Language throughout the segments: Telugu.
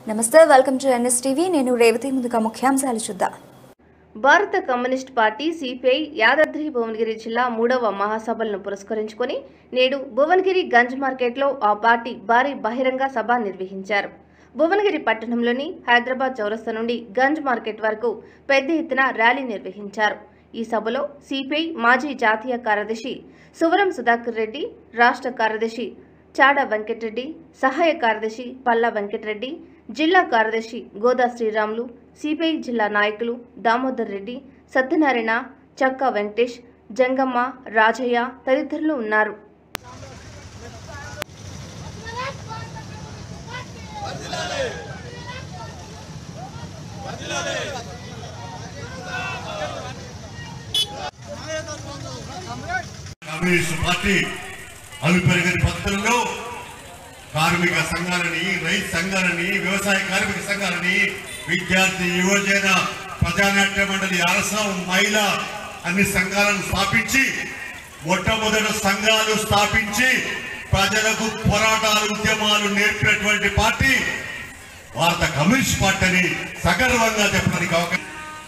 నమస్తే వెల్కమ్ టు ఎన్ఎస్ టీవీ నేను రేవతి ముందుగా ముఖ్యాంశాలు చూద్దాం భారత communist party CPI Yadadri Bhuvanagiri జిల్లా మూడవ మహాసభలను పురస్కరించుకొని నేడు భువనగిరి గంజ్ మార్కెట్లో ఆ పార్టీ భారీ బహిరంగ సభ నిర్వహించారు భువనగిరి పట్టణంలోని హైదరాబాద్ చౌరస్తా నుండి గంజ్ మార్కెట్ వరకు పెద్ద ఎత్తున ర్యాలీ నిర్వహించారు ఈ సభలో సిపిఐ మాజీ జాతీయ కార్యదర్శి సువరం సుధాకర్ రెడ్డి రాష్ట్ర కార్యదర్శి చాడ వెంకటరెడ్డి సహాయ కార్యదర్శి పల్లా వెంకటరెడ్డి జిల్లా కార్యదర్శి గోదా శ్రీరాములు సిపిఐ జిల్లా నాయకులు దామోదర్ రెడ్డి సత్యనారాయణ చక్కా వెంకటేష్ జంగమ్మ రాజయ్య తదితరులు ఉన్నారు కమ్యూనిస్ట్ పార్టీ అలుపెరగని పద్ధతుల్లో కార్మిక సంఘాలని రైతు సంఘాలని వ్యవసాయ కార్మిక సంఘాలని విద్యార్థి యువజన ప్రజానాట్య మండలి అరసం మహిళ అన్ని సంఘాలను స్థాపించి మొట్టమొదటి సంఘాలు స్థాపించి ప్రజలకు పోరాటాలు ఉద్యమాలు నేర్పినటువంటి పార్టీ భారత కమ్యూనిస్ట్ పార్టీ అని సగర్వంగా చెప్పడానికి అవకాశం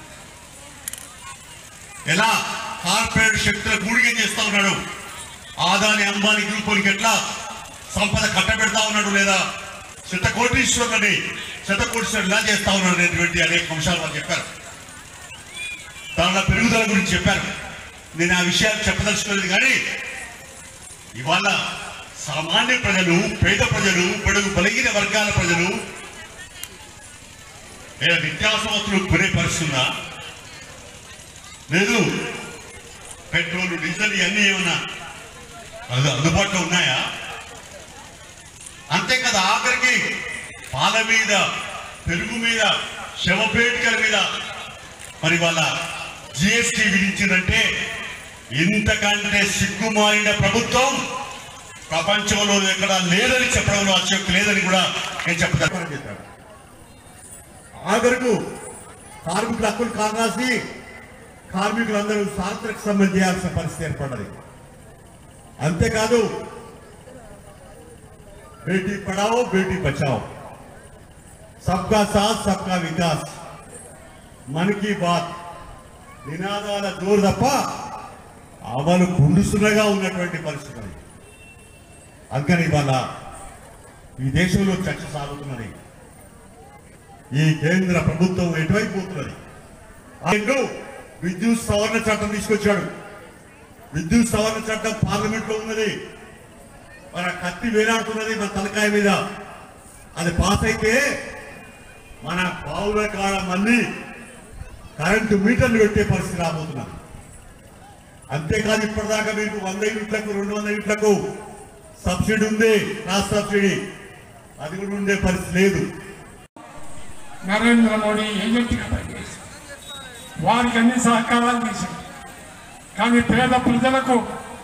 ఎలా కార్పొరేట్ శక్తుల గూడిగ చేస్తా ఉన్నాడు ఆదాని అంబానీ గ్రూపులకి ఎట్లా సంపద కట్టబెడతా ఉన్నాడు లేదా శతకోటీశ్వరులని శతకోటీశ్వరులు ఎలా చేస్తా ఉన్నాడు అనేటువంటి అనేక అంశాలు వాళ్ళు చెప్పారు దానిలో పెరుగుదల గురించి చెప్పారు నేను ఆ విషయాలు చెప్పదలుచుకోలేదు కానీ ఇవాళ సామాన్య ప్రజలు పేద ప్రజలు బడుగు బలహీన వర్గాల ప్రజలు లేదా నిత్యావసరస్తులు కొనే పరిస్థితుందా లేదు పెట్రోల్ డీజిల్ ఇవన్నీ ఏమన్నా అది అందుబాటులో ఉన్నాయా అంతే కదా ఆఖరికి పాల మీద పెరుగు మీద శవపేటికల మీద మరి వాళ్ళ జిఎస్టి విధించిందంటే ఇంతకంటే సిగ్గుమారిన ప్రభుత్వం ప్రపంచంలో ఎక్కడ లేదని చెప్పడంలో అత్యుక్తి లేదని కూడా నేను చెప్తాను ఆఖరుకు కార్మికుల హక్కులు కాగాసి కార్మికులందరూ సార్వత్రిక సమ్మె చేయాల్సిన పరిస్థితి ఏర్పడ్డది అంతేకాదు బేటీ పడావో బేటీ బచావో సబ్కా సాత్ సబ్కా వికాస్ మన్ కీ బాత్ నినాదాల జోరు తప్ప అమలు కుండుసునగా ఉన్నటువంటి పరిస్థితి అది. అందుకని ఇవాళ ఈ దేశంలో చర్చ సాగుతున్నది ఈ కేంద్ర ప్రభుత్వం ఎటువైపు పోతున్నది ఆయన విద్యుత్ సవరణ చట్టం తీసుకొచ్చాడు విద్యుత్ సవరణ చట్టం పార్లమెంట్ లో ఉన్నది మన కత్తి వేలాడుతున్నది మన తలకాయ మీద అది పాస్ అయితే మన పావుల కాడ మళ్ళీ కరెంటు మీటర్లు పెట్టే పరిస్థితి రాబోతున్నాం అంతేకాదు ఇప్పటిదాకా మీకు వంద యూనిట్లకు రెండు వందల యూనిట్లకు సబ్సిడీ ఉంది క్రాస్ సబ్సిడీ అది కూడా ఉండే పరిస్థితి లేదు నరేంద్ర మోడీ ఏజెంట్గా పనిచేశారు వారికి అన్ని సహకారాలు చేశారు కానీ పేద ప్రజలకు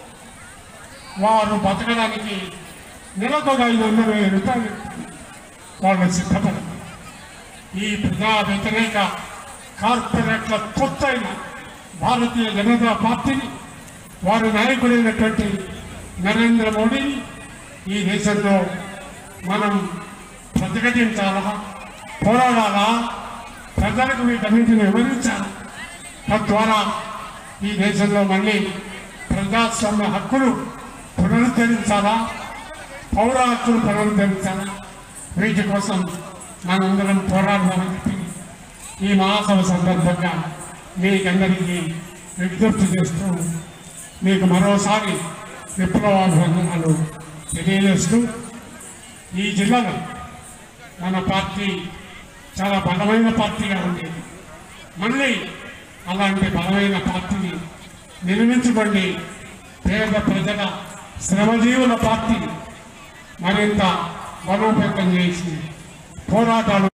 వారు బతకడానికి నెలకు ఒక ఐదు వందల వెయ్యి రూపాయలు వాళ్ళు సిద్ధపడరు ఈ ప్రజా వ్యతిరేక కార్పొరేట్ల కొత్తైన భారతీయ జనతా పార్టీని వారి నాయకుడైనటువంటి నరేంద్ర మోడీని ఈ దేశంలో మనం ప్రతిఘటించాలా పోరాడాలా ప్రజలకు వీటన్నింటిని వివరించాలి తద్వారా ఈ దేశంలో మళ్ళీ ప్రజాస్వామ్య హక్కులు పునరుద్ధరించాలా పౌర హక్కులు పునరుద్ధరించాలా వీటి కోసం మనందరం పోరాడదామని చెప్పి ఈ మహాసభ సందర్భంగా మీకందరికీ విజ్ఞప్తి చేస్తూ మీకు మరోసారి విప్లవాభివందనాలు తెలియజేస్తూ ఈ జిల్లాలో మన పార్టీ చాలా బలమైన పార్టీగా ఉండేది మళ్ళీ అలాంటి బలమైన పార్టీని నిర్మించుకోండి పేద ప్రజల శ్రమజీవుల పార్టీ మరింత బలోపేతం చేసి పోరాటాలు